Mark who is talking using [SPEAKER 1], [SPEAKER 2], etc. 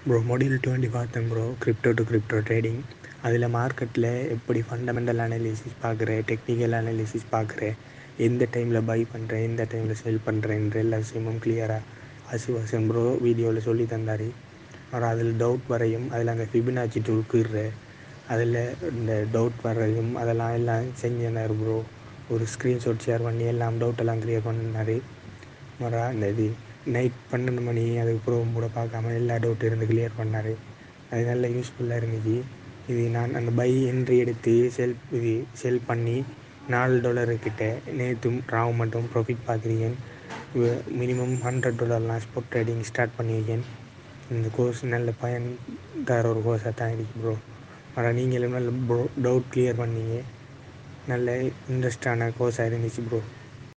[SPEAKER 1] bro module twenty பார்த்தேன் bro crypto to crypto trading அதில் மார்க்கெட்டில் எப்படி ஃபண்டமெண்டல் அனாலிசிஸ் பார்க்குறேன் டெக்னிக்கல் அனாலிசிஸ் பார்க்குறேன் எந்த டைமில் பை பண்ணுறேன் எந்த டைமில் செல் பண்ணுறேன்ற எல்லா விஷயமும் கிளியராக அசுவாசன் ப்ரோ வீடியோவில் சொல்லி தந்தார் அப்புறம் அதில் டவுட் வரையும் அதில் அந்த ஃபிபினாச்சி டூல்க்குற அதில் இந்த டவுட் வரையும் அதெல்லாம் எல்லாம் செஞ்சினார் ப்ரோ ஒரு ஸ்க்ரீன்ஷாட் ஷேர் பண்ணி எல்லாம் டவுட்டெல்லாம் க்ளியர் பண்ணார் மறா இந்த இது நைட் பன்னெண்டு மணி அதுக்கப்புறம் கூட பார்க்காம எல்லா டவுட் இருந்து கிளியர் பண்ணார் அது நல்ல யூஸ்ஃபுல்லாக இருந்துச்சு இது நான் அந்த பை என்ட்ரி எடுத்து செல் இது செல் பண்ணி நாலு டாலரு கிட்ட நேற்றும் ராவ் மட்டும் ப்ராஃபிட் பார்க்குறீங்க மினிமம் ஹண்ட்ரட் டாலர் நான் ஸ்பாட் ட்ரேடிங் ஸ்டார்ட் பண்ணியிருக்கேன் இந்த கோர்ஸ் நல்ல பயன் தர ஒரு கோர்ஸாக தான் இருக்கு ப்ரோ ஆனால் நீங்களும் நல்ல ப்ரோ டவுட் கிளியர் பண்ணீங்க நல்ல இன்ட்ரெஸ்டான கோர்ஸாக இருந்துச்சு ப்ரோ